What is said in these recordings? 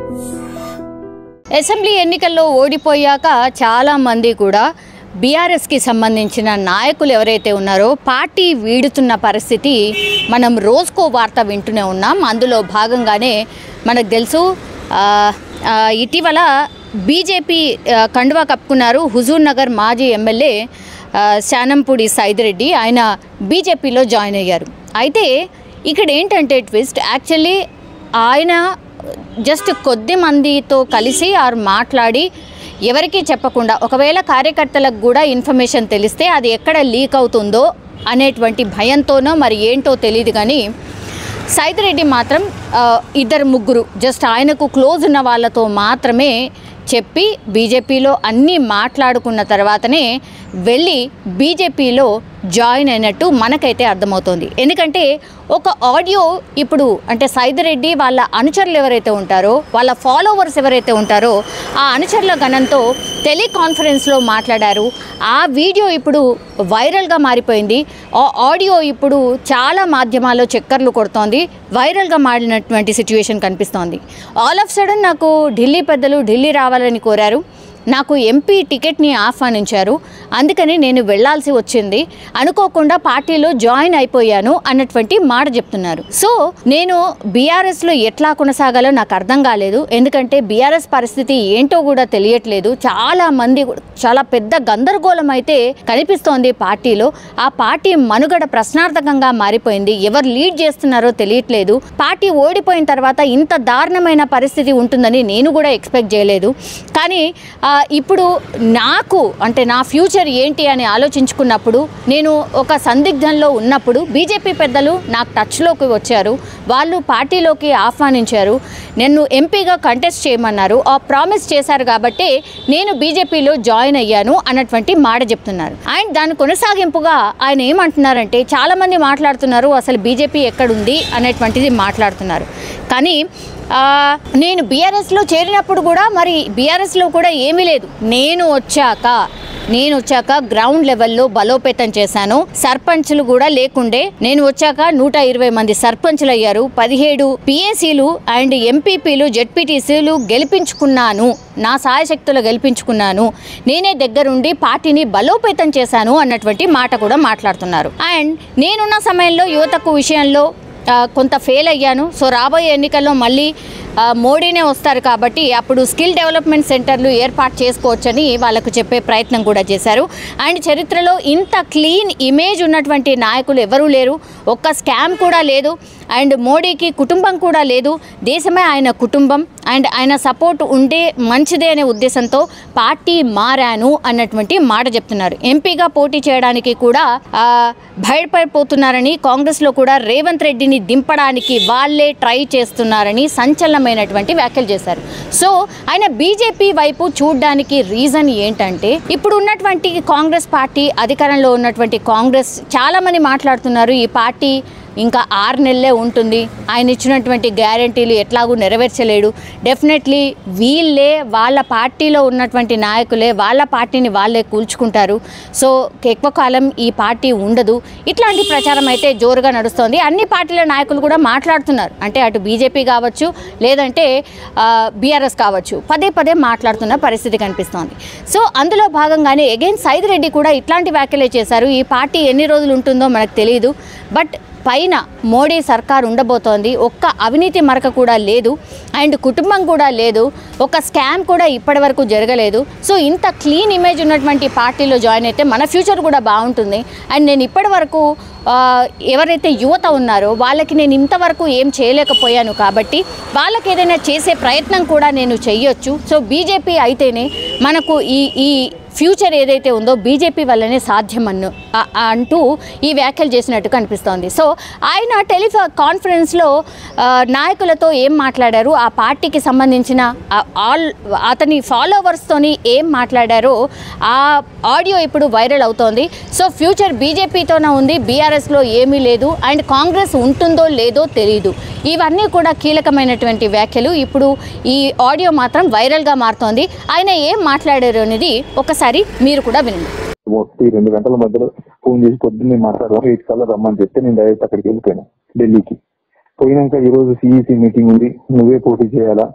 assembly ఎన్నికల్లో ఓడిపోయాక చాలా మంది కూడా బీఆర్ఎస్కి సంబంధించిన నాయకులు ఎవరైతే ఉన్నారో పార్టీ వీడుతున్న పరిస్థితి మనం రోజుకో వార్త వింటూనే ఉన్నాం అందులో భాగంగానే మనకు తెలుసు ఆ, ఆ, ఇటీవల బీజేపీ ఆ, కండువా కప్పుకున్నారు హుజూర్ నగర్ మాజీ ఎమ్మెల్యే ఆ, శానంపూడి సైదిరెడ్డి ఆయన బీజేపీలో జాయిన్ అయ్యారు అయితే ఇక్కడ ఏంటంటే ట్విస్ట్ యాక్చువల్లీ ఆయన జస్ట్ కొద్ది మందితో కలిసి ఆరు మాట్లాడి ఎవరికీ చెప్పకుండా ఒకవేళ కార్యకర్తలకు కూడా ఇన్ఫర్మేషన్ తెలిస్తే అది ఎక్కడ లీక్ అవుతుందో అనేటువంటి భయంతోనో మరి ఏంటో తెలియదు కానీ సైదిరెడ్డి మాత్రం ఆ, ఇద్దరు ముగ్గురు జస్ట్ ఆయనకు క్లోజ్ ఉన్న వాళ్ళతో మాత్రమే చెప్పి బీజేపీలో అన్నీ మాట్లాడుకున్న తర్వాతనే వెళ్ళి బీజేపీలో జాయిన్ అయినట్టు మనకైతే అర్థమవుతోంది ఎందుకంటే ఒక ఆడియో ఇప్పుడు అంటే సైదిరెడ్డి వాళ్ళ అనుచరులు ఎవరైతే ఉంటారో వాళ్ళ ఫాలోవర్స్ ఎవరైతే ఉంటారో ఆ అనుచరుల గణంతో టెలికాన్ఫరెన్స్లో మాట్లాడారు ఆ వీడియో ఇప్పుడు వైరల్గా మారిపోయింది ఆ ఆడియో ఇప్పుడు చాలా మాధ్యమాల్లో చక్కర్లు కొడుతోంది వైరల్గా మారినటువంటి సిచ్యువేషన్ కనిపిస్తోంది ఆల్ ఆఫ్ సడన్ నాకు ఢిల్లీ పెద్దలు ఢిల్లీ రావాలని కోరారు నాకు ఎంపీ టికెట్ని ఆహ్వానించారు అందుకని నేను వెళ్ళాల్సి వచ్చింది అనుకోకుండా పార్టీలో జాయిన్ అయిపోయాను అన్నటువంటి మాట చెప్తున్నారు సో నేను బీఆర్ఎస్లో ఎట్లా కొనసాగాలో నాకు అర్థం కాలేదు ఎందుకంటే బీఆర్ఎస్ పరిస్థితి ఏంటో కూడా తెలియట్లేదు చాలా మంది కూడా- చాలా పెద్ద గందరగోళం అయితే కనిపిస్తోంది పార్టీలో ఆ పార్టీ మనుగడ ప్రశ్నార్థకంగా మారిపోయింది ఎవరు లీడ్ చేస్తున్నారో తెలియట్లేదు పార్టీ ఓడిపోయిన తర్వాత ఇంత దారుణమైన పరిస్థితి ఉంటుందని నేను కూడా ఎక్స్పెక్ట్ చేయలేదు కానీ ఆ, ఇప్పుడు నాకు అంటే నా ఫ్యూచర్ ఏంటి అని ఆలోచించుకున్నప్పుడు నేను ఒక సందిగ్ధంలో ఉన్నప్పుడు బీజేపీ పెద్దలు నాకు టచ్లోకి వచ్చారు వాళ్ళు పార్టీలోకి ఆహ్వానించారు నన్ను ఎంపీగా కంటెస్ట్ చేయమన్నారు ఆ ప్రామిస్ చేశారు కాబట్టి నేను బీజేపీలో జాయిన్ అయ్యాను అన్నటువంటి మాట చెప్తున్నారు అండ్ దాని కొనసాగింపుగా ఆయన ఏమంటున్నారంటే చాలామంది మాట్లాడుతున్నారు అసలు బీజేపీ ఎక్కడుంది అనేటువంటిది మాట్లాడుతున్నారు కానీ ఆ, నేను బీఆర్ఎస్లో చేరినప్పుడు కూడా మరి బీఆర్ఎస్లో కూడా ఏమీ లేదు నేను వచ్చాక నేను వచ్చాక గ్రౌండ్ లెవెల్లో బలోపేతం చేశాను సర్పంచ్లు కూడా లేకుండే నేను వచ్చాక నూట ఇరవై మంది సర్పంచ్లు అయ్యారు పదిహేడు పిఏసీలు అండ్ ఎంపీపీలు జెడ్పీటీసీలు గెలిపించుకున్నాను నా సాయశక్తులు గెలిపించుకున్నాను నేనే దగ్గరుండి పార్టీని బలోపేతం చేశాను అన్నటువంటి మాట కూడా మాట్లాడుతున్నారు అండ్ నేనున్న సమయంలో యువతకు విషయంలో ఆ, కొంత ఫెయిల్ అయ్యాను సో రాబోయే ఎన్నికల్లో మళ్ళీ ఆ, మోడీనే వస్తారు కాబట్టి అప్పుడు స్కిల్ డెవలప్మెంట్ సెంటర్లు ఏర్పాటు చేసుకోవచ్చని వాళ్ళకు చెప్పే ప్రయత్నం కూడా చేశారు అండ్ చరిత్రలో ఇంత క్లీన్ ఇమేజ్ ఉన్నటువంటి నాయకులు ఎవరూ లేరు ఒక్క స్కామ్ కూడా లేదు అండ్ మోడీకి కుటుంబం కూడా లేదు దేశమే ఆయన కుటుంబం అండ్ ఆయన సపోర్ట్ ఉంటే మంచిదే అనే ఉద్దేశంతో పార్టీ మారాను అన్నటువంటి మాట చెప్తున్నారు ఎంపీగా పోటీ చేయడానికి కూడా ఆ, భయపడిపోతున్నారని కాంగ్రెస్లో కూడా రేవంత్ రెడ్డిని దింపడానికి వాళ్ళే ట్రై చేస్తున్నారని సంచలనమైనటువంటి వ్యాఖ్యలు చేశారు సో ఆయన బీజేపీ వైపు చూడడానికి రీజన్ ఏంటంటే ఇప్పుడు ఉన్నటువంటి కాంగ్రెస్ పార్టీ అధికారంలో ఉన్నటువంటి కాంగ్రెస్ చాలామంది మాట్లాడుతున్నారు ఈ పార్టీ ఇంకా ఆరు నెలలే ఉంటుంది ఆయన ఇచ్చినటువంటి గ్యారంటీలు ఎట్లాగూ నెరవేర్చలేడు డెఫినెట్లీ వీళ్ళే వాళ్ళ పార్టీలో ఉన్నటువంటి నాయకులే వాళ్ళ పార్టీని వాళ్ళే కూల్చుకుంటారు సో ఎక్కువ కాలం ఈ పార్టీ ఉండదు ఇట్లాంటి ప్రచారం అయితే జోరుగా నడుస్తోంది అన్ని పార్టీల నాయకులు కూడా మాట్లాడుతున్నారు అంటే అటు బీజేపీ కావచ్చు లేదంటే బీఆర్ఎస్ కావచ్చు పదే పదే మాట్లాడుతున్న పరిస్థితి కనిపిస్తోంది సో అందులో భాగంగానే అగైన్ సైదిరెడ్డి కూడా ఇట్లాంటి వ్యాఖ్యలే చేశారు ఈ పార్టీ ఎన్ని రోజులు ఉంటుందో మనకు తెలియదు బట్ పైన మోడీ సర్కార్ ఉండబోతోంది ఒక్క అవినీతి మరక కూడా లేదు అండ్ కుటుంబం కూడా లేదు ఒక స్కామ్ కూడా ఇప్పటి వరకు జరగలేదు సో ఇంత క్లీన్ ఇమేజ్ ఉన్నటువంటి పార్టీలో జాయిన్ అయితే మన ఫ్యూచర్ కూడా బాగుంటుంది అండ్ నేను ఇప్పటి వరకు ఆ, ఎవరైతే యువత ఉన్నారో వాళ్ళకి నేను ఇంతవరకు ఏం చేయలేకపోయాను కాబట్టి వాళ్ళకి ఏదైనా చేసే ప్రయత్నం కూడా నేను చెయ్యొచ్చు సో బీజేపీ అయితేనే మనకు ఈ ఈ ఫ్యూచర్ ఏదైతే ఉందో బీజేపీ వల్లనే సాధ్యం అన్ను ఆ- ఆ అంటూ ఈ వ్యాఖ్యలు చేసినట్టు కనిపిస్తోంది సో ఆయన టెలిఫో కాన్ఫరెన్స్లో ఆ, నాయకులతో ఏం మాట్లాడారు ఆ పార్టీకి సంబంధించిన ఆ ఆల్ అతని ఫాలోవర్స్తోని ఏం మాట్లాడారో ఆ ఆడియో ఇప్పుడు వైరల్ అవుతోంది సో ఫ్యూచర్ బీజేపీతోనే ఉంది బీఆర్ఎస్లో ఏమీ లేదు అండ్ కాంగ్రెస్ ఉంటుందో లేదో తెలియదు ఇవన్నీ కూడా కీలకమైనటువంటి వ్యాఖ్యలు ఇప్పుడు ఈ ఆడియో మాత్రం వైరల్గా మారుతోంది ఆయన ఏం మాట్లాడారు అనేది ఒకసారి మీరు కూడా వినండి ఒకటి రెండు గంటల మధ్యలో ఫోన్ చేసి పొద్దున్నే మాట్లాడదాం ఎయిట్ కల్లా రమ్మని చెప్తే నేను డైరెక్ట్ అక్కడికి వెళ్ళిపోయాను ఢిల్లీకి పోయినాక ఈ రోజు సిఈసి మీటింగ్ ఉంది నువ్వే పోటీ చేయాలా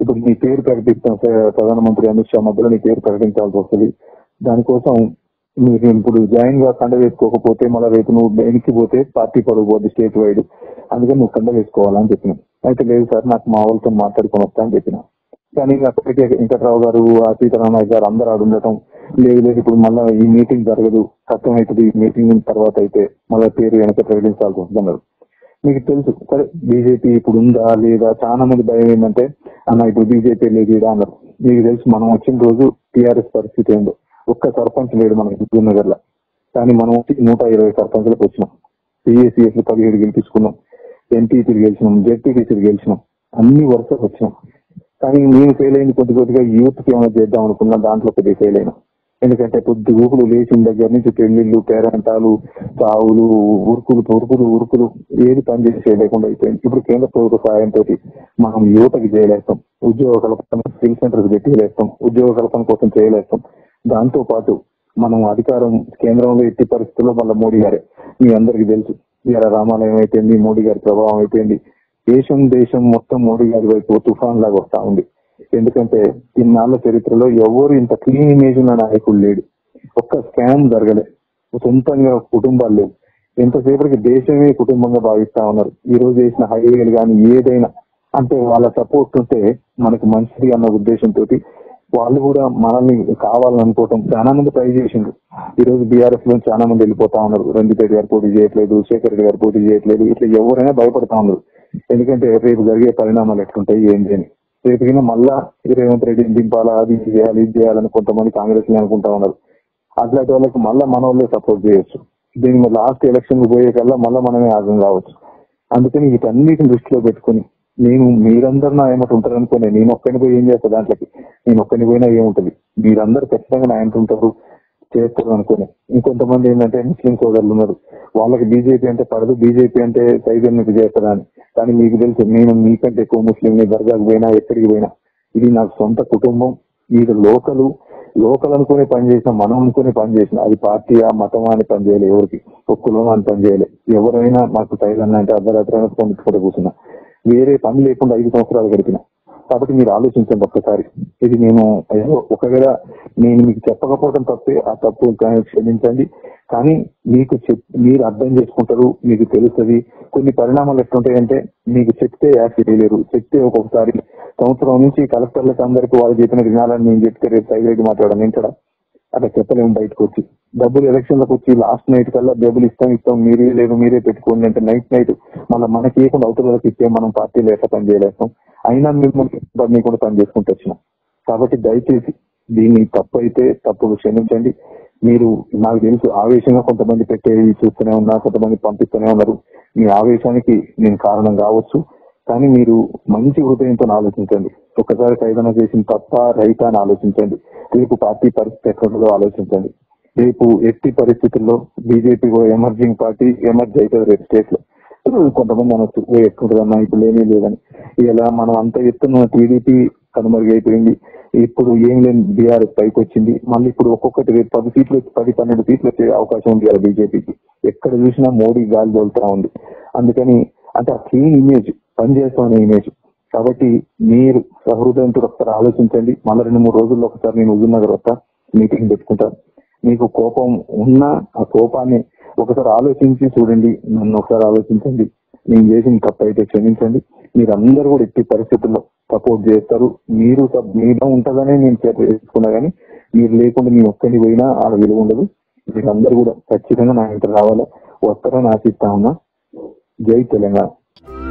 ఇప్పుడు నీ పేరు ప్రకటిస్తాం సార్, ప్రధానమంత్రి అమిత్ షా మధ్యలో నీ పేరు ప్రకటించాల్సి వస్తుంది దానికోసం మీరు ఇప్పుడు జాయిన్ గా కండ వేసుకోకపోతే మళ్ళీ రేపు నువ్వు వెనక్కి పోతే పార్టీ పరుగు పోద్ది స్టేట్ వైడ్ అందుకని నువ్వు కండ వేసుకోవాలని చెప్పిన అయితే లేదు సార్ నాకు మా వాళ్ళతో మాట్లాడుకొని వస్తా అని చెప్పిన కానీ అప్పటికే వెంకట్రావు గారు ఆ సీతారామయ్య గారు అందరూ ఆడు ఉండటం లేదు లేదు ఇప్పుడు మళ్ళీ ఈ మీటింగ్ జరగదు కష్టం అవుతుంది ఈ మీటింగ్ తర్వాత అయితే మళ్ళీ పేరు వెనక ప్రకటించాల్సి వస్తుంది అన్నారు మీకు తెలుసు సరే బీజేపీ ఇప్పుడు ఉందా లేదా చాలా మంది భయం ఏంటంటే అన్న ఇప్పుడు బీజేపీ లేదు ఈడ అన్నారు మీకు తెలుసు మనం వచ్చిన రోజు టీఆర్ఎస్ పరిస్థితి ఏందో ఒక్క సర్పంచ్ లేడు మన హుజూర్ నగర్ లో కానీ మనం వచ్చి నూట ఇరవై సర్పంచ్లకు వచ్చినాం సిఎస్సిఎస్ పదిహేడు గెలిపించుకున్నాం ఎంపీపీలు గెలిచినాం జెడ్పీటీసీలు గెలిచినాం అన్ని వరుసలు వచ్చినాం కానీ నేను ఫెయిల్ అయింది కొద్ది కొద్దిగా యూత్ కి ఏమైనా చేద్దాం అనుకున్నా దాంట్లో కొద్దిగా ఫెయిల్ అయినా ఎందుకంటే కొద్ది ఊపులు లేచిన దగ్గర నుంచి పెళ్లిళ్ళు పేరంటాలు చావులు ఉరుకులు ఉరుకులు ఉరుకులు ఏది పని చేసే లేకుండా అయిపోయింది ఇప్పుడు కేంద్ర ప్రభుత్వ సహాయంతో మనం యువతకి చేయలేస్తాం ఉద్యోగ కల్పన స్కిల్ సెంటర్స్ పెట్టి చేయలేస్తాం ఉద్యోగ కల్పన కోసం చేయలేస్తాం దాంతో పాటు మనం అధికారం కేంద్రంలో ఎట్టి పరిస్థితుల్లో మళ్ళీ మోడీ గారే మీ అందరికీ తెలుసు ఇవాళ రామాలయం అయిపోయింది మోడీ గారి ప్రభావం అయిపోయింది దేశం దేశం మొత్తం మోడీ గారి వైపు తుఫాన్ లాగా వస్తా ఉంది ఎందుకంటే ఇన్నాళ్ళ చరిత్రలో ఎవరు ఇంత క్లీన్ ఇమేజ్ ఉన్న నాయకుడు లేడు ఒక్క స్కామ్ జరగలే సొంతంగా కుటుంబాలు లేవు ఎంతసేపటికి దేశమే కుటుంబంగా భావిస్తా ఉన్నారు ఈ రోజు చేసిన హైవేలు కానీ ఏదైనా అంటే వాళ్ళ సపోర్ట్ ఉంటే మనకు మంచిది అన్న ఉద్దేశంతో వాళ్ళు కూడా మనల్ని కావాలనుకోవటం చాలా మంది ట్రై చేసిండ్రు ఈ రోజు బీఆర్ఎస్ లో చాలా మంది వెళ్ళిపోతా ఉన్నారు రంజిత్ గారు పోటీ చేయట్లేదు శేఖర్ రెడ్డి గారు పోటీ చేయట్లేదు ఇట్లా ఎవరైనా భయపడతా ఉన్నారు ఎందుకంటే రేపు జరిగే పరిణామాలు ఎట్లుంటాయి ఏంటి అని రేపు కింద మళ్ళా ఈ రేవంత్ రెడ్డిని దింపాలా అది ఇది చేయాలి ఇది చేయాలని కొంతమంది కాంగ్రెస్ అనుకుంటా ఉన్నారు అట్లాంటి వాళ్ళకి మళ్ళా మన వాళ్ళే సపోర్ట్ చేయొచ్చు దీని లాస్ట్ ఎలక్షన్ పోయే కల్లా మళ్ళా మనమే ఆగం కావచ్చు అందుకని వీటన్నిటిని దృష్టిలో పెట్టుకుని నేను మీరందరూ నా ఏమంట ఉంటారు అనుకోని నేను ఒక్కని పోయి ఏం చేస్తా దాంట్లోకి నేను ఒక్కని పోయినా ఏముంటది మీరందరూ ఖచ్చితంగా నా ఎంట ఉంటారు చేస్తారు అనుకుని ఇంకొంతమంది ఏంటంటే ముస్లిం సోదరులు ఉన్నారు వాళ్ళకి బీజేపీ అంటే పడదు బీజేపీ అంటే సైజన్ మీకు చేస్తారా అని కానీ మీకు తెలుసు నేను మీకంటే ఎక్కువ ముస్లిం దర్గాకు పోయినా ఎక్కడికి పోయినా ఇది నాకు సొంత కుటుంబం ఇది లోకలు లోకల్ అనుకునే పని చేసిన మనం అనుకునే పని చేసిన అది పార్టీ ఆ మతం అని పని చేయలే ఎవరికి ఒక్కలో అని పని చేయలే ఎవరైనా మాకు సైజన్ అంటే అర్ధరాత్రి పొందుకుంటూ కూర్చున్నా వేరే పని లేకుండా ఐదు సంవత్సరాలు గడిపిన కాబట్టి మీరు ఆలోచించండి ఒక్కసారి ఇది నేను ఏదో ఒకవేళ నేను మీకు చెప్పకపోవడం తప్పే ఆ తప్పు కానీ క్షమించండి కానీ మీకు చెప్ మీరు అర్థం చేసుకుంటారు మీకు తెలుస్తుంది కొన్ని పరిణామాలు ఎట్లుంటాయంటే మీకు చెప్తే యాక్ట్ చేయలేరు చెప్తే ఒక్కొక్కసారి సంవత్సరం నుంచి కలెక్టర్లకు అందరికీ వాళ్ళు చెప్పిన వినాలని నేను చెప్తే రేపు సైలెంట్ మాట్లాడడం వింటడా అట్లా చెప్పలేము బయటకు వచ్చి డబ్బులు ఎలక్షన్లకు వచ్చి లాస్ట్ నైట్ కల్లా డబ్బులు ఇస్తాం ఇస్తాం మీరే లేదు మీరే పెట్టుకోండి అంటే నైట్ నైట్ మళ్ళీ మనకి ఇవ్వకుండా అవతలకి ఇస్తే మనం పార్టీలో ఎట్లా పని చేయలేస్తాం అయినా మిమ్మల్ని కూడా పని చేసుకుంటూ వచ్చినాం కాబట్టి దయచేసి దీన్ని తప్పు అయితే తప్పులు క్షమించండి మీరు నాకు తెలుసు ఆవేశంగా కొంతమంది పెట్టేది చూస్తూనే ఉన్నా కొంతమంది పంపిస్తూనే ఉన్నారు మీ ఆవేశానికి నేను కారణం కావచ్చు కానీ మీరు మంచి హృదయంతో ఆలోచించండి ఒక్కసారి సైదన చేసిన తప్ప రైత అని ఆలోచించండి రేపు పార్టీ పరిస్థితి ఎక్కడుందో ఆలోచించండి రేపు ఎట్టి పరిస్థితుల్లో బీజేపీ ఎమర్జింగ్ పార్టీ ఎమర్జ్ అవుతుంది రేపు స్టేట్ లో కొంతమంది అనొచ్చు "ఓ, ఎక్కడుందన్నా ఇప్పుడు ఏమీ లేదని ఇలా మనం అంత ఎత్తున టీడీపీ కనుమరుగైపోయింది ఇప్పుడు ఏం లేని బీఆర్ఎస్ పైకి వచ్చింది మళ్ళీ ఇప్పుడు ఒక్కొక్కటి రేపు పది సీట్లు వచ్చి పది పన్నెండు సీట్లు వచ్చే అవకాశం ఉంది కదా బీజేపీకి ఎక్కడ చూసినా మోడీ గాలి తోలుతా ఉంది అందుకని అంటే ఆ క్లీన్ ఇమేజ్ పనిచేస్తామనే ఇమేజ్ కాబట్టి మీరు సహృదయంతో ఒకసారి ఆలోచించండి మళ్ళీ రెండు మూడు రోజుల్లో ఒకసారి నేను హుజూర్ నగర్ వస్తా మీటింగ్ పెట్టుకుంటాను మీకు కోపం ఉన్నా ఆ కోపాన్ని ఒకసారి ఆలోచించి చూడండి నన్ను ఒకసారి ఆలోచించండి నేను చేసిన తప్పు అయితే క్షమించండి మీరు అందరూ కూడా ఎట్టి పరిస్థితుల్లో సపోర్ట్ చేస్తారు మీరు సబ్- మీలో ఉంటుందనే నేను చేసుకున్నా కానీ మీరు లేకుండా మీ ఒక్కని పోయినా ఆడ విలువ ఉండదు మీరు అందరూ కూడా ఖచ్చితంగా నా ఇంటర్ రావాలా వస్తారని ఆశిస్తా ఉన్నా జై తెలంగాణ